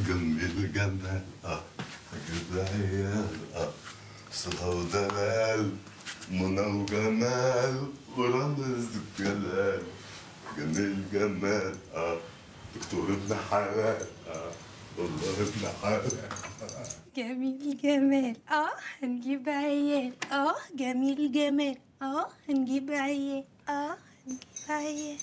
جميل جمال اه اجيب عيال اه صدى ودلال منى وجمال ورمز جلال جميل جمال اه دكتور ابن حلال اه والله ابن حلال جميل جمال اه هنجيب عيال اه جميل جمال اه هنجيب عيال اه هنجيب عيال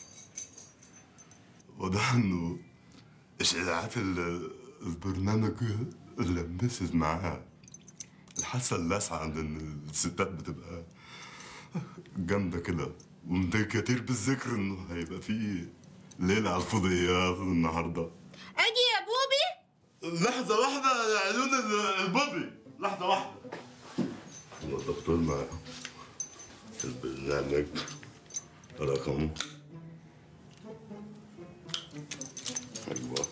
واضح انه اشاعات ال- البرنامج اللي مسز معاها الحاسه اللاسعه عند إن الستات بتبقى جامده كده وده كتير بالذكر انه هيبقى في ليله على الفضيات النهارده اجي يا بوبي لحظة واحدة يا عيون ال- البوبي لحظة واحدة الدكتور معايا البرنامج رقم ايوه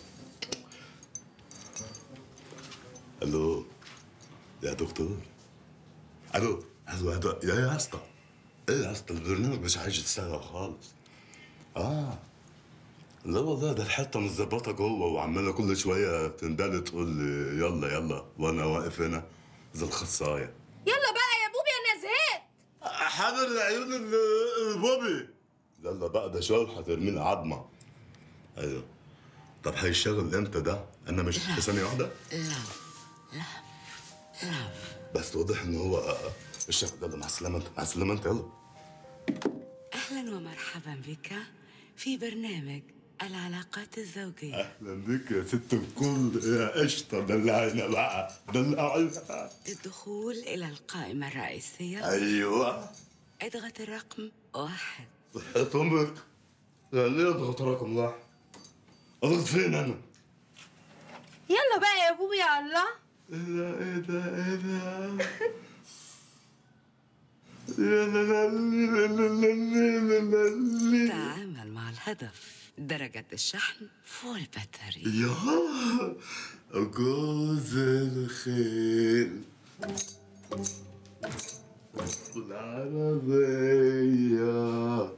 الو يا دكتور الو الو الو يا يا اسطى ايه يا اسطى البرنامج مش عايز يشتغل خالص اه لا والله ده الحته متظبطه جوه وعماله كل شويه تندل تقول لي يلا يلا وانا واقف هنا زي الخصايه يلا بقى يا بوبي انا زهقت حاضر يا عيون ال- البوبي يلا بقى ده شويه هترمي لي عظمه ايوه طب هيشتغل امتى ده؟ انا مش في ثانيه واحده؟ بس واضح ان هو الشغل يلا مع السلامه انت مع السلامه انت يلا أهلا ومرحبا بك في برنامج العلاقات الزوجية اهلا بك يا ست الكل يا قشطه دلعينا بقى دلعينا للدخول إلى القائمة الرئيسية ايوه اضغط الرقم واحد صحة امك يعني ايه اضغط رقم واحد اضغط فين انا؟ يلا بقى يا بوبي يا الله ايه ده ايه ده ايه ده يا لا لا لا لا لا لا لا لا. تعامل مع الهدف درجة الشحن فول باتري يا جوز الخيل العربية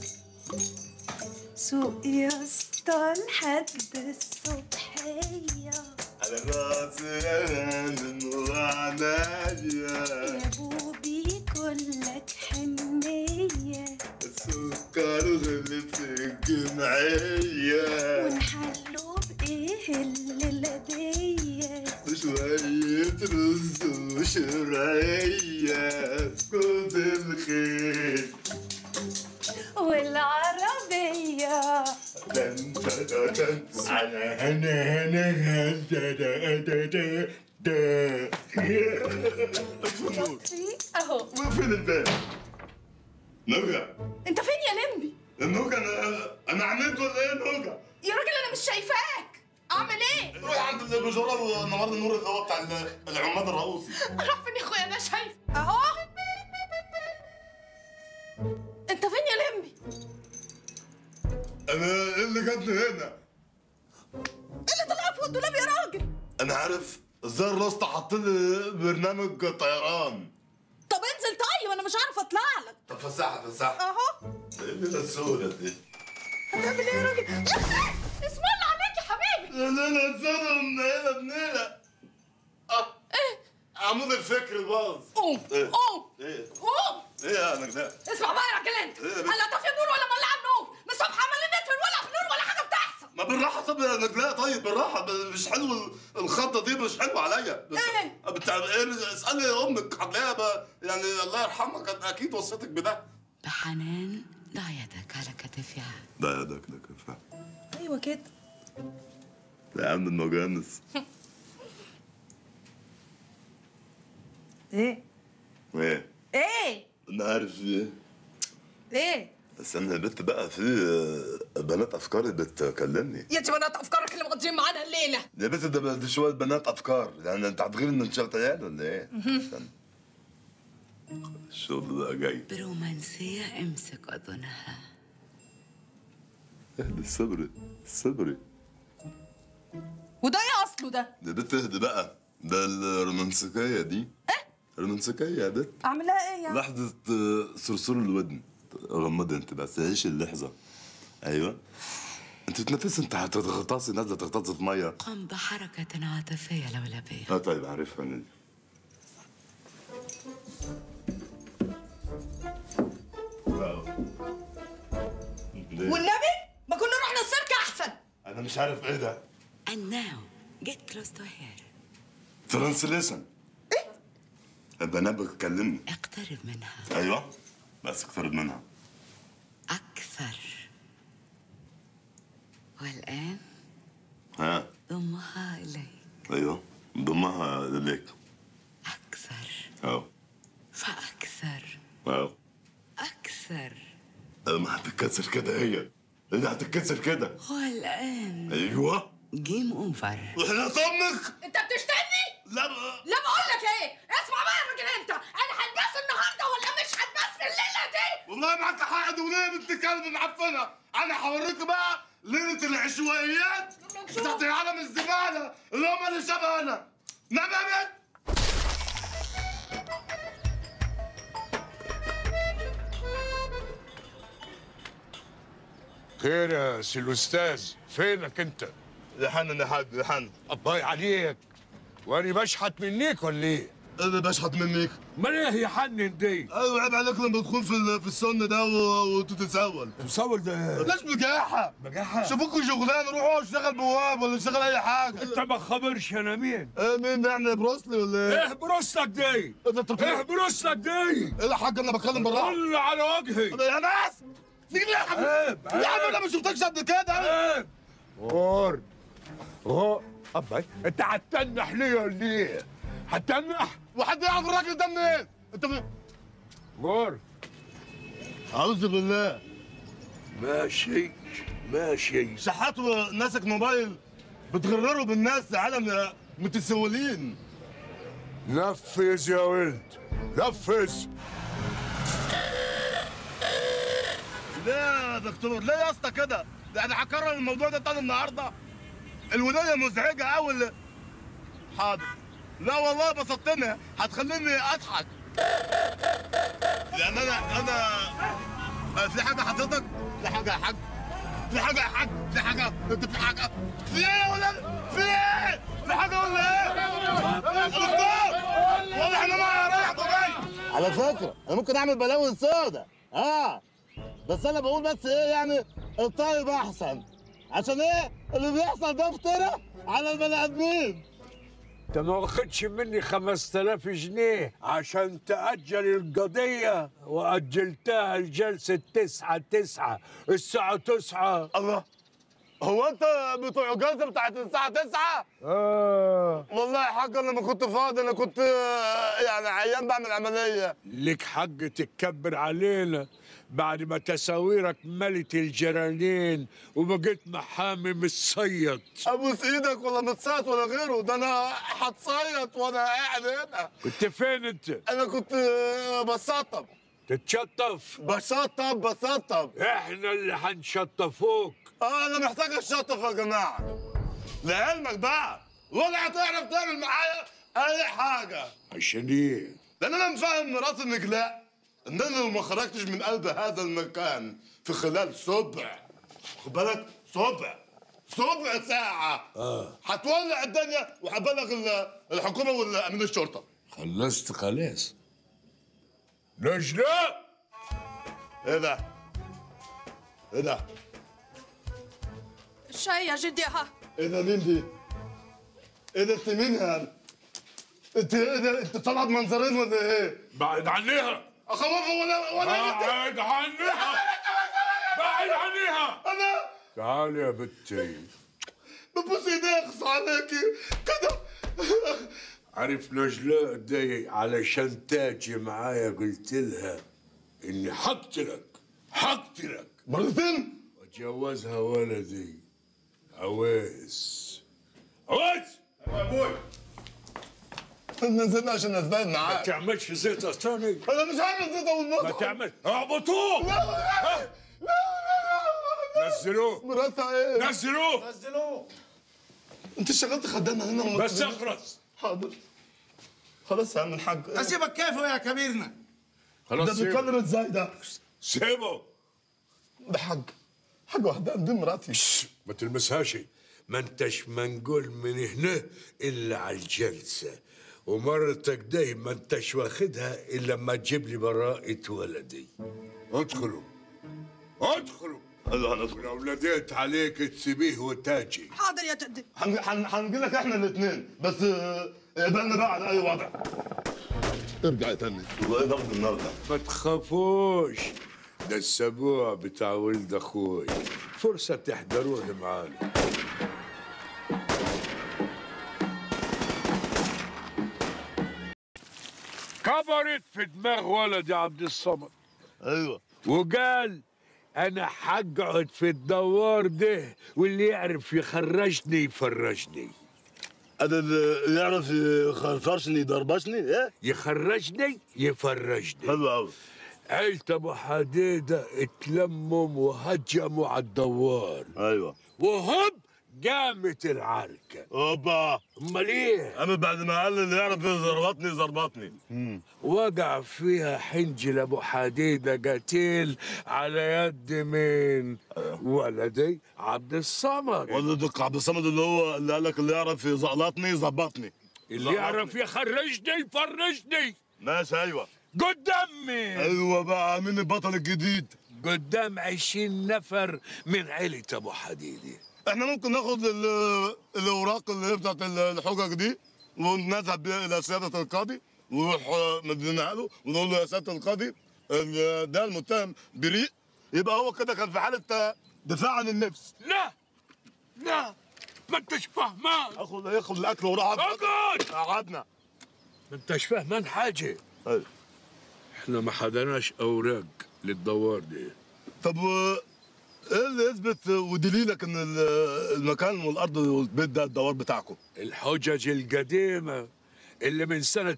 سوق يا اسطى لحد الصبحية على راسي انا وعنايا يا بوبي كلك حنية السكر غلي في الجمعية ونحلو بإيه الليلة دي وشوية رز وشرعية جوز الخيل والعربية دن دن دن على هنا هنا هنا دا دا دا دا اهو ما فين الباب؟ نوجع انت فين يا لمبي النوجع انا انا عملت ولا ايه نوجع؟ يا راجل انا مش شايفاك اعمل ايه روح عند البجورة النهارده النور اللي هو بتاع العماد الرؤوسي اروح فين يا اخويا انا شايف اهو انت فين يا لمبي انا ايه اللي جابني هنا؟ ايه اللي طلع فوق الدولاب يا راجل انا عارف ازاي الراسطة حط لي برنامج طيران طب انزل طيب انا مش عارف اطلع لك طب فسحها فسحها اهو ايه اللي السودة دي؟ هتعمل ايه يا راجل اسم الله عليك يا حبيبي لا لا لا السودة منيلة بنيلة اه ايه عمود الفكر باظ قوم إيه؟ قوم ايه قوم ايه يا نجداء اسمع بقى يا راجل انت إيه يا بنت؟ انا طافيه النور ولا مولعه النور من الصبح عمالين نطفي ولا في نور ولا حاجه بتحصل ما بالراحة طب يا نجلاء طيب بالراحة ب- مش حلو ال- الخضة دي مش حلوة عليا بس- إيه؟ بتاع ايه اسألي أمك هتلاقيها ب- يعني الله يرحمها كانت أكيد وصيتك بده بحنان ضع يدك على كتفها لا ده كده كفاية ايوه كده يا عم المجانس ايه ايه ايه انا عارف ايه ايه بس انا البنت بقى في آه، بنات افكاري بتكلمني يا انت بنات افكارك اللي مقضيين معانا الليله يا بنت ده دي شويه بنات افكار يعني انت هتغير ان انت عيال ولا ايه؟ استنى. الشغل بقى جاي برومانسية امسك أذنها اهدي الصبري الصبري وده ايه اصله ده يا بنت اهدي بقى ده الرومانسيكيه دي ايه؟ رومانسيكيه يا بنت اعملها ايه يعني لحظه آه، صرصور الودن غمضي انت بس عيش اللحظه ايوه انت تنفس انت هتغطاسي نازله تغطاسي في ميه قم بحركة عاطفية لولبية اه طيب عارفها انا ليه؟ والنبي ما كنا رحنا السيرك احسن انا مش عارف ايه ده And now get close to her ترانسليشن ايه البنات بتكلمني اقترب منها ايوه بس اقترب منها أكثر والآن ها ضمها إليك ايوه ضمها ليك أكثر اهو فأكثر اهو أكثر ما هتتكسر كده هي اللي هتتكسر كده والآن ايوه جيم أوفر واحنا صمك انت بتشتمني لا لا بقول لك ايه اسمع بقى يا راجل انت انا هلبس النهارده ولا مش هلبس في الليله دي والله معك حق وليه بنت كلب معفنه انا هوريك بقى ليله العشوائيات بتاعت عالم الزباله اللي هم اللي شبهنا نعم يا بنت خير يا سي الاستاذ فينك انت لحن يا حاج لحن الله عليك وانا بشحت منيك ولا ايه انا بشحت منك ما ايه يا حنن دي ايوه عيب عليك لما تكون في ال- في السن ده و- وتتسول تصور ده ليش بجاحة؟ بجاحة؟ شوفوكوا شغلانه روحوا اشتغل بواب ولا اشتغل اي حاجه انت ما خبرش انا مين ايه مين يعني بروسلي ولا ايه؟ ايه بروستك دي ايه ده انت ايه ايه بروستك دي يا حاج انا بتكلم بالراحه طل على وجهي يا ناس سيبني يا حبيبي عيب يا عم انا ما شفتكش قبل كده عيب غور غور ابا انت هتتنح ليه ولا ايه هتتنح وحد يعرف الراجل ده منين؟ انت من... غور اعوذ بالله ماشي ماشي شحات وناسك موبايل بتغرروا بالناس عالم متسولين نفذ يا ولد نفذ ليه يا دكتور ليه يا اسطى كده؟ ده انا هكرر الموضوع ده تاني النهارده الولايه مزعجه قوي حاضر لا والله بسطتني هتخليني اضحك لان انا انا آه، في حاجه حضرتك في حاجه يا حاج في حاجه يا حاج في حاجه انت في حاجه في ايه يا ولاد في ايه في حاجه ولا ايه يا دكتور واضح ان انا رايح دبي على فكرة أنا ممكن أعمل بلاوي سودا آه بس أنا بقول بس إيه يعني الطيب أحسن عشان إيه اللي بيحصل ده افترى على البني آدمين انت ما واخدش مني 5000 جنيه عشان تأجل القضية وأجلتها لجلسة تسعة تسعة الساعة تسعة الله هو انت بتوع الجلسه بتاعت الساعه 9 آه والله يا حاج انا ما كنت فاضي انا كنت آه، يعني عيان بعمل عمليه لك حق تتكبر علينا بعد ما تساويرك ملت الجرانين وبقيت محامي متصيد ابوس ايدك ولا متصيط ولا غيره ده انا هتصيط وانا قاعد هنا كنت فين انت؟ انا كنت آه، بسطب تتشطف بسطب بسطب احنا اللي هنشطفوك اه انا محتاج الشطف يا جماعه لعلمك بقى ولا هتعرف تعمل معايا اي حاجه عشان ايه؟ لان انا مفهم مرات انك لا ان انا لو ما خرجتش من قلب هذا المكان في خلال سبع خد بالك سبع سبع ساعة اه هتولع الدنيا وهبلغ ال- الحكومة والأمين الشرطة خلصت خلاص ليش لا؟ ايه ده؟ ايه ده؟ الشاي يا جدي ها ايه ده مين دي؟ ايه ده انت مين هذا؟ انت ايه ده؟ انت طالعة بمنظرين ولا ايه؟ بعد عنيها اخوفها ولا ولا انت؟ بعد عنيها بعد عنيها انا تعال يا بنتي ببوس ايديك اخص عليكي كده عارف نجلاء دي علشان تاجي معايا قلت لها اني حقتلك حقتلك مرتين واتجوزها ولدي عويس عويس نزلنا عشان نتباين ما معاك تعملش زيت ثاني انا مش عامل زيت اول ما مرة تعمل اعبطوه لا لا لا نزلوه مراتها ايه؟ نزلوه انت اشتغلت خدامة هنا وما بس تقولي- اخرس حاضر خلاص يا عم الحاج أسيبك كيفه يا كبيرنا ده خلاص سيبه بيتكلم ازاي ده؟ سيبه ده حاج حاج وحدان دي مراتي ما تلمسهاش ما انتش منقول من هنا الا على الجلسه ومرتك داي ما انتش واخدها الا لما تجيب لي براءة ولدي ادخلوا ادخلوا ايوه هندخل ولو ناديت عليك تسيبيه وتاجي حاضر يا جدي هنجي لك احنا الاثنين بس آه، اقبلنا بقى على اي وضع ارجع تاني والله ضغط النهارده ما تخافوش ده السبوع بتاع ولد اخوي فرصة تحضروه معانا كبرت في دماغ ولدي عبد الصمد ايوه وقال انا حقعد في الدوار ده واللي يعرف يخرجني يفرجني هذا اللي يعرف يخرفرشني يضربشني ايه يخرجني يفرجني حلو قوي عيلة ابو حديدة اتلمم وهجموا على الدوار ايوه وهب قامت العركة اوبا امال ايه انا بعد ما قال اللي يعرف يزربطني زربطني وقع فيها حنجل ابو حديدة قتيل على يد مين ولدي عبد الصمد ولا دق عبد الصمد اللي هو اللي قال لك اللي يعرف يزقلطني يظبطني اللي يعرف يخرجني يفرجني ماشي ايوه قدام مين ايوه بقى مين البطل الجديد قدام عشرين نفر من عيلة ابو حديدة احنا ممكن ناخد ال- الاوراق اللي هي بتاعت ال- الحجج دي ونذهب بيها الى سياده القاضي ونروح مدينها له ونقول له يا سياده القاضي ال- ده المتهم بريء يبقى هو كده كان في حاله دفاع عن النفس لا لا ما انتش فهمان اخد ياخد الاكل وراح اقعد قعدنا ما انتش فهمان حاجة أيوة. احنا ما حدناش اوراق للدوار دي طب و- ايه اللي يثبت ودليلك ان ال- المكان والارض والبيت ده الدوار بتاعكم الحجج القديمة اللي من سنة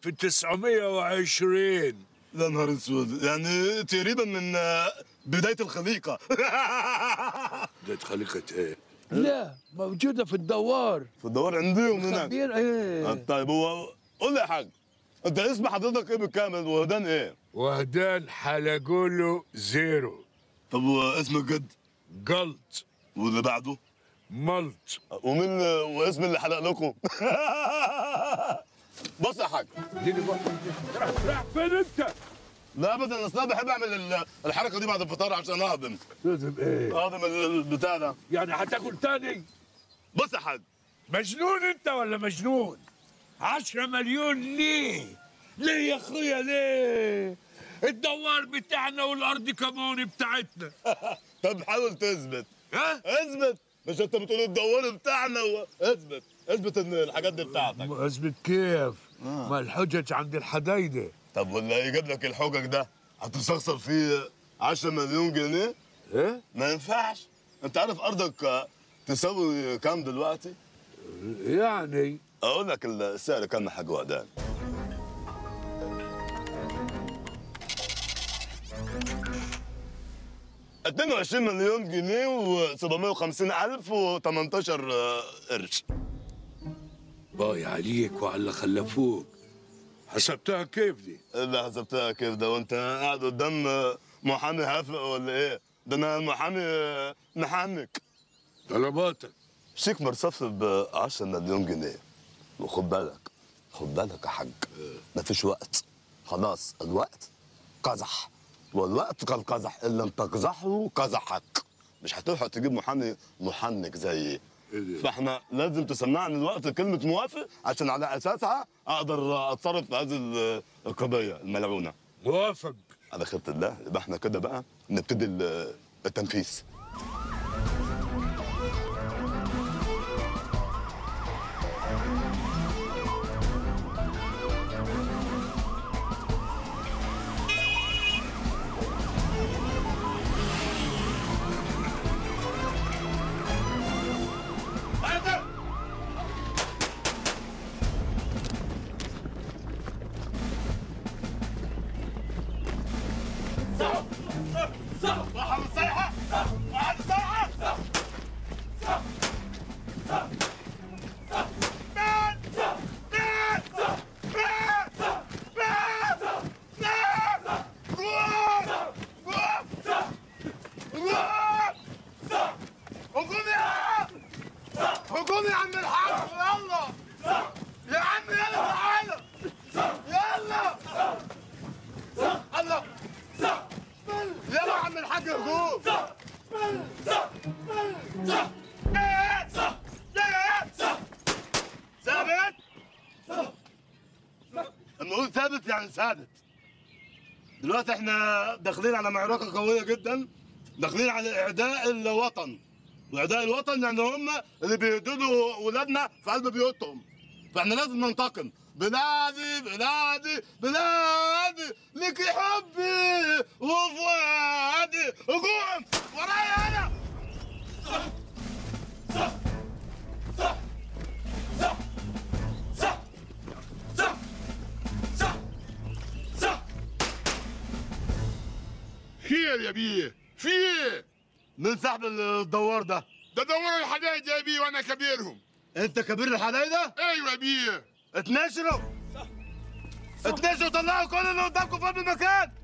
1920 يا نهار اسود يعني تقريبا من آه، بدايه الخليقه ده خليقة ايه؟ لا موجودة في الدوار في الدوار عندهم هناك خبير ايه آه، طيب هو قول لي يا حاج انت اسم حضرتك ايه بالكامل وهدان ايه؟ وهدان حلقوله زيرو طب واسم الجد قلط واللي بعده ملط ومين واسم اللي حلق لكم؟ بص يا حاج اديني بقى راح راح فين انت؟ لا ابدا اصل انا بحب اعمل ال- الحركه دي بعد الفطار عشان اهضم لازم ايه؟ اهضم ال- البتاع ده يعني هتاكل تاني؟ بص يا حاج مجنون انت ولا مجنون؟ عشرة مليون ليه؟ ليه يا اخويا ليه؟ الدوار بتاعنا والارض كمان بتاعتنا طب حاول تثبت ها؟ اثبت مش انت بتقول الدوار بتاعنا و... اثبت اثبت ان الحاجات دي بتاعتك اثبت كيف؟ ما الحجج عند الحدايده طب واللي هيجيب لك الحجج ده هتستخسر فيه 10 مليون جنيه ايه؟ ما ينفعش انت عارف ارضك آه، تساوي كام دلوقتي يعني اقول لك السعر كام يا حاج وهدان اتنين وعشرين مليون جنيه و750 ألف و18 قرش باي عليك وعلى اللي خلفوك حسبتها كيف دي؟ اللي حسبتها كيف ده وانت قاعد قدام محامي هافق ولا ايه؟ ده انا محامي محنك طلباتك شيك مرصف ب 10 مليون جنيه وخد بالك خد بالك يا حاج مفيش وقت خلاص الوقت قزح والوقت كالقزح ان لم تقزحه قزحك مش هتلحق تجيب محامي محنك زيي إيه ده؟ فاحنا لازم تسمعني الوقت كلمة موافق عشان على أساسها أقدر أتصرف في هذه ال- القضية الملعونة موافق على خيرة الله يبقى احنا كده بقى نبتدي ال- التنفيذ واحد صيحة واحد صيحة ثابت يعني ثابت دلوقتي احنا داخلين على معركه قويه جدا داخلين على اعداء الوطن واعداء الوطن يعني هم اللي بيهددوا ولادنا في قلب بيوتهم فاحنا لازم ننتقم بلادي بلادي بلادي لك حبي وفؤادي هجوم ورايا انا خير يا بيه في ايه مين صاحب الدوار ده؟ ده دوروا الحدايد يا بيه وانا كبيرهم انت كبير الحدايده؟ ايوه يا بيه اتنشروا اتنشروا طلعوا كل اللي قدامكم في قلب المكان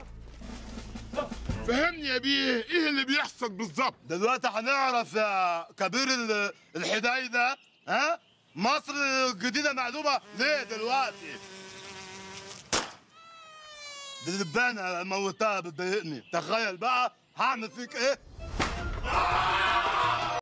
فهمني يا بيه ايه اللي بيحصل بالظبط دلوقتي هنعرف يا كبير ال- الحدايده ها مصر الجديده مقلوبه ليه دلوقتي دي الدبانه موتها بتضايقني تخيل بقى هعمل فيك ايه